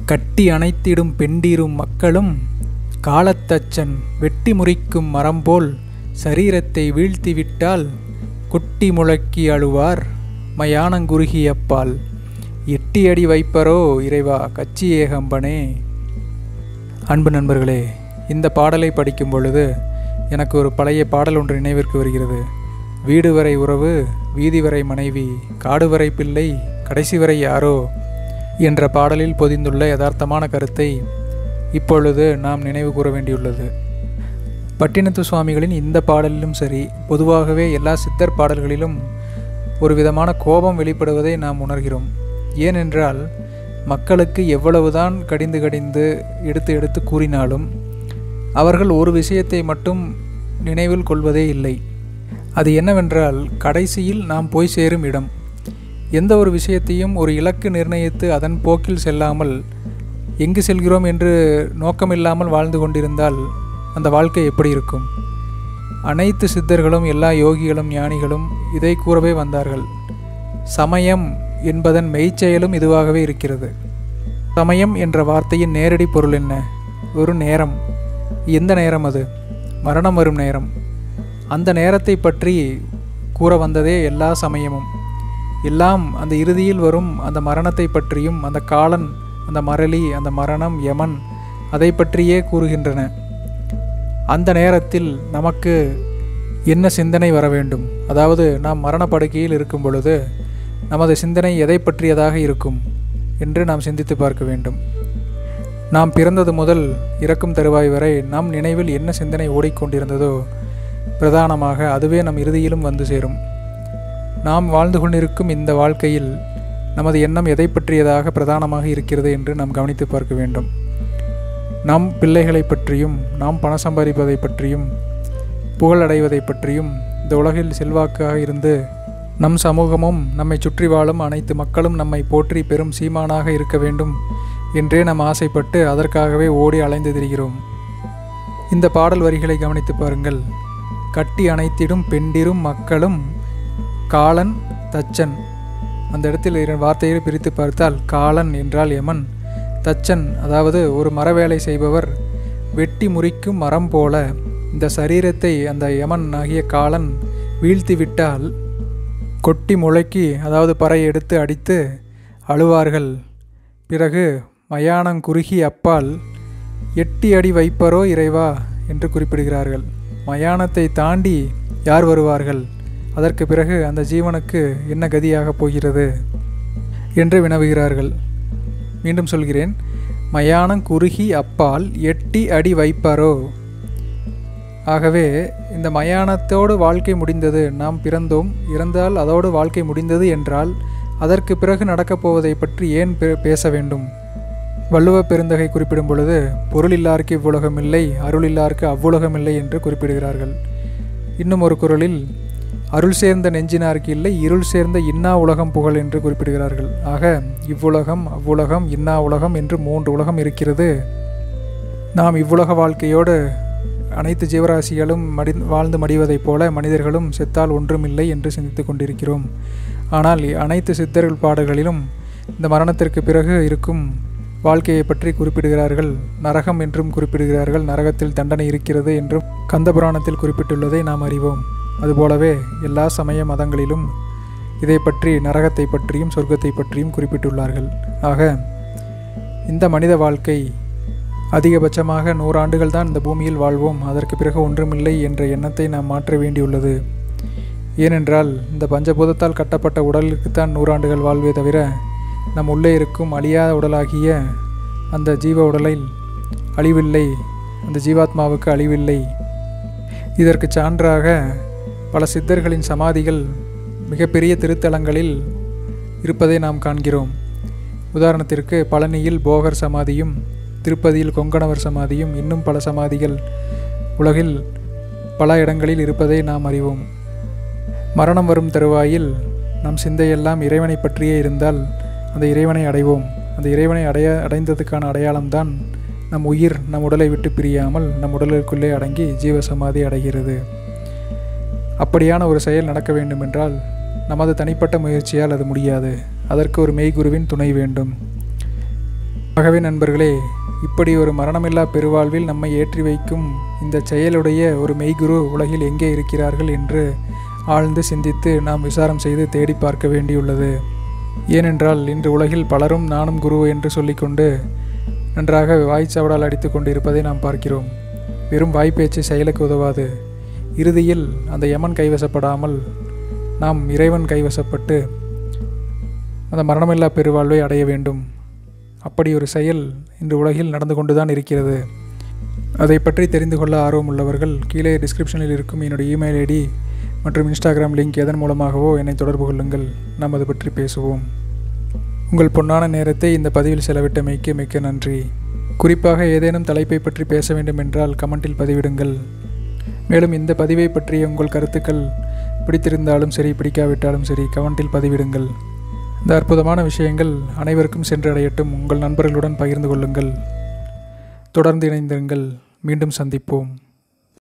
கட்டி அணைத்திடும் பெண்டிரும் மக்களும் காலத்தச்சன் வெட்டி முறிக்கும் மரம்போல் சரீரத்தை வீழ்த்திவிட்டால் குட்டி முழக்கி அழுவார் மயானங்குருகியப்பால் எட்டி அடி வைப்பரோ இறைவா கச்சி ஏகம்பனே அன்பு நண்பர்களே இந்த பாடலை படிக்கும் பொழுது எனக்கு ஒரு பழைய பாடல் ஒன்று நினைவிற்கு வருகிறது வீடு வரை உறவு வீதி வரை மனைவி காடு வரை பிள்ளை கடைசி வரை யாரோ என்ற பாடலில் பொதிந்துள்ள யதார்த்தமான கருத்தை இப்பொழுது நாம் நினைவு கூற வேண்டியுள்ளது பட்டினத்து சுவாமிகளின் இந்த பாடலிலும் சரி பொதுவாகவே எல்லா சித்தர் பாடல்களிலும் ஒரு விதமான கோபம் வெளிப்படுவதை நாம் உணர்கிறோம் ஏனென்றால் மக்களுக்கு எவ்வளவுதான் கடிந்து கடிந்து எடுத்து எடுத்து கூறினாலும் அவர்கள் ஒரு விஷயத்தை மட்டும் நினைவில் கொள்வதே இல்லை அது என்னவென்றால் கடைசியில் நாம் போய் சேரும் இடம் எந்த ஒரு விஷயத்தையும் ஒரு இலக்கு நிர்ணயித்து அதன் போக்கில் செல்லாமல் எங்கு செல்கிறோம் என்று நோக்கமில்லாமல் வாழ்ந்து கொண்டிருந்தால் அந்த வாழ்க்கை எப்படி இருக்கும் அனைத்து சித்தர்களும் எல்லா யோகிகளும் ஞானிகளும் இதை கூறவே வந்தார்கள் சமயம் என்பதன் மெய்ச்செயலும் இதுவாகவே இருக்கிறது சமயம் என்ற வார்த்தையின் நேரடி பொருள் என்ன ஒரு நேரம் எந்த நேரம் அது மரணம் வரும் நேரம் அந்த நேரத்தை பற்றி கூற வந்ததே எல்லா சமயமும் எல்லாம் அந்த இறுதியில் வரும் அந்த மரணத்தை பற்றியும் அந்த காலன் அந்த மரளி அந்த மரணம் யமன் அதை பற்றியே கூறுகின்றன அந்த நேரத்தில் நமக்கு என்ன சிந்தனை வர வேண்டும் அதாவது நாம் மரணப்படுக்கையில் இருக்கும் பொழுது நமது சிந்தனை எதை பற்றியதாக இருக்கும் என்று நாம் சிந்தித்து பார்க்க வேண்டும் நாம் பிறந்தது முதல் இறக்கும் தருவாய் வரை நம் நினைவில் என்ன சிந்தனை ஓடிக்கொண்டிருந்ததோ பிரதானமாக அதுவே நம் இறுதியிலும் வந்து சேரும் நாம் வாழ்ந்து கொண்டிருக்கும் இந்த வாழ்க்கையில் நமது எண்ணம் எதை பற்றியதாக பிரதானமாக இருக்கிறது என்று நாம் கவனித்து பார்க்க வேண்டும் நம் பிள்ளைகளை பற்றியும் நாம் பணம் சம்பாதிப்பதை பற்றியும் புகழடைவதை பற்றியும் இந்த உலகில் செல்வாக்காக இருந்து நம் சமூகமும் நம்மை சுற்றி வாழும் அனைத்து மக்களும் நம்மை போற்றி பெரும் சீமானாக இருக்க வேண்டும் என்றே நாம் ஆசைப்பட்டு அதற்காகவே ஓடி அலைந்து திரிகிறோம் இந்த பாடல் வரிகளை கவனித்து பாருங்கள் கட்டி அணைத்திடும் பெண்டிரும் மக்களும் காலன் தச்சன் அந்த இடத்தில் இரண்டு வார்த்தையை பிரித்து பார்த்தால் காலன் என்றால் யமன் தச்சன் அதாவது ஒரு மரவேலை செய்பவர் வெட்டி முறிக்கும் மரம் போல இந்த சரீரத்தை அந்த யமன் ஆகிய காலன் வீழ்த்தி விட்டால் கொட்டி முளைக்கி அதாவது பறை எடுத்து அடித்து அழுவார்கள் பிறகு மயானம் குறுகி அப்பால் எட்டி அடி வைப்பரோ இறைவா என்று குறிப்பிடுகிறார்கள் மயானத்தை தாண்டி யார் வருவார்கள் அதற்கு பிறகு அந்த ஜீவனுக்கு என்ன கதியாகப் போகிறது என்று வினவுகிறார்கள் மீண்டும் சொல்கிறேன் மயானம் குறுகி அப்பால் எட்டி அடி வைப்பாரோ ஆகவே இந்த மயானத்தோடு வாழ்க்கை முடிந்தது நாம் பிறந்தோம் இறந்தால் அதோடு வாழ்க்கை முடிந்தது என்றால் அதற்கு பிறகு நடக்கப் போவதை பற்றி ஏன் பேச வேண்டும் வள்ளுவ பெருந்தகை குறிப்பிடும் பொழுது பொருள் இல்லாருக்கு இவ்வுலகம் இல்லை அருள் இல்லாருக்கு அவ்வுலகம் இல்லை என்று குறிப்பிடுகிறார்கள் இன்னும் ஒரு குரலில் அருள் சேர்ந்த நெஞ்சினாருக்கு இல்லை இருள் சேர்ந்த இன்னா உலகம் புகழ் என்று குறிப்பிடுகிறார்கள் ஆக இவ்வுலகம் அவ்வுலகம் இன்னா உலகம் என்று மூன்று உலகம் இருக்கிறது நாம் இவ்வுலக வாழ்க்கையோடு அனைத்து ஜீவராசிகளும் மடி வாழ்ந்து மடிவதைப் போல மனிதர்களும் செத்தால் ஒன்றுமில்லை என்று சிந்தித்து கொண்டிருக்கிறோம் ஆனால் அனைத்து சித்தர்கள் பாடல்களிலும் இந்த மரணத்திற்கு பிறகு இருக்கும் வாழ்க்கையை பற்றி குறிப்பிடுகிறார்கள் நரகம் என்றும் குறிப்பிடுகிறார்கள் நரகத்தில் தண்டனை இருக்கிறது என்றும் கந்தபுராணத்தில் குறிப்பிட்டுள்ளதை நாம் அறிவோம் அதுபோலவே எல்லா சமய மதங்களிலும் இதை பற்றி நரகத்தை பற்றியும் சொர்க்கத்தை பற்றியும் குறிப்பிட்டுள்ளார்கள் ஆக இந்த மனித வாழ்க்கை அதிகபட்சமாக நூறாண்டுகள் தான் இந்த பூமியில் வாழ்வோம் அதற்கு பிறகு ஒன்றுமில்லை என்ற எண்ணத்தை நாம் மாற்ற வேண்டியுள்ளது ஏனென்றால் இந்த பஞ்சபூதத்தால் கட்டப்பட்ட உடலுக்குத்தான் நூறாண்டுகள் வாழ்வே தவிர நம் உள்ளே இருக்கும் அழியாத உடலாகிய அந்த ஜீவ உடலில் அழிவில்லை அந்த ஜீவாத்மாவுக்கு அழிவில்லை இதற்கு சான்றாக பல சித்தர்களின் சமாதிகள் மிகப்பெரிய திருத்தலங்களில் இருப்பதை நாம் காண்கிறோம் உதாரணத்திற்கு பழனியில் போகர் சமாதியும் திருப்பதியில் கொங்கணவர் சமாதியும் இன்னும் பல சமாதிகள் உலகில் பல இடங்களில் இருப்பதை நாம் அறிவோம் மரணம் வரும் தருவாயில் நம் சிந்தையெல்லாம் இறைவனை பற்றியே இருந்தால் அந்த இறைவனை அடைவோம் அந்த இறைவனை அடைய அடைந்ததுக்கான அடையாளம்தான் நம் உயிர் நம் உடலை விட்டு பிரியாமல் நம் உடலுக்குள்ளே அடங்கி ஜீவசமாதி அடைகிறது அப்படியான ஒரு செயல் நடக்க வேண்டுமென்றால் நமது தனிப்பட்ட முயற்சியால் அது முடியாது அதற்கு ஒரு மெய்குருவின் துணை வேண்டும் ஆகவே நண்பர்களே இப்படி ஒரு மரணமில்லா பெருவாழ்வில் நம்மை ஏற்றி வைக்கும் இந்த செயலுடைய ஒரு மெய்குரு உலகில் எங்கே இருக்கிறார்கள் என்று ஆழ்ந்து சிந்தித்து நாம் விசாரம் செய்து தேடி பார்க்க வேண்டியுள்ளது ஏனென்றால் இன்று உலகில் பலரும் நானும் குரு என்று சொல்லிக்கொண்டு நன்றாக வாய்ச்சவடால் அடித்து கொண்டு இருப்பதை நாம் பார்க்கிறோம் வெறும் வாய்ப்பேச்சு செயலுக்கு உதவாது இறுதியில் அந்த யமன் கைவசப்படாமல் நாம் இறைவன் கைவசப்பட்டு அந்த மரணமில்லா பெருவாழ்வை அடைய வேண்டும் அப்படி ஒரு செயல் இன்று உலகில் நடந்து கொண்டுதான் இருக்கிறது அதை பற்றி தெரிந்து கொள்ள ஆர்வம் உள்ளவர்கள் கீழே டிஸ்கிரிப்ஷனில் இருக்கும் என்னுடைய இமெயில் ஐடி மற்றும் இன்ஸ்டாகிராம் லிங்க் எதன் மூலமாகவோ என்னை தொடர்பு கொள்ளுங்கள் நாம் அது பற்றி பேசுவோம் உங்கள் பொன்னான நேரத்தை இந்த பதிவில் செலவிட்டமைக்கு மிக்க நன்றி குறிப்பாக ஏதேனும் தலைப்பை பற்றி பேச வேண்டும் என்றால் கமெண்டில் பதிவிடுங்கள் மேலும் இந்த பதிவை பற்றிய உங்கள் கருத்துக்கள் பிடித்திருந்தாலும் சரி பிடிக்காவிட்டாலும் சரி கமெண்டில் பதிவிடுங்கள் இந்த அற்புதமான விஷயங்கள் அனைவருக்கும் சென்றடையட்டும் உங்கள் நண்பர்களுடன் பகிர்ந்து கொள்ளுங்கள் தொடர்ந்து இணைந்திருங்கள் மீண்டும் சந்திப்போம்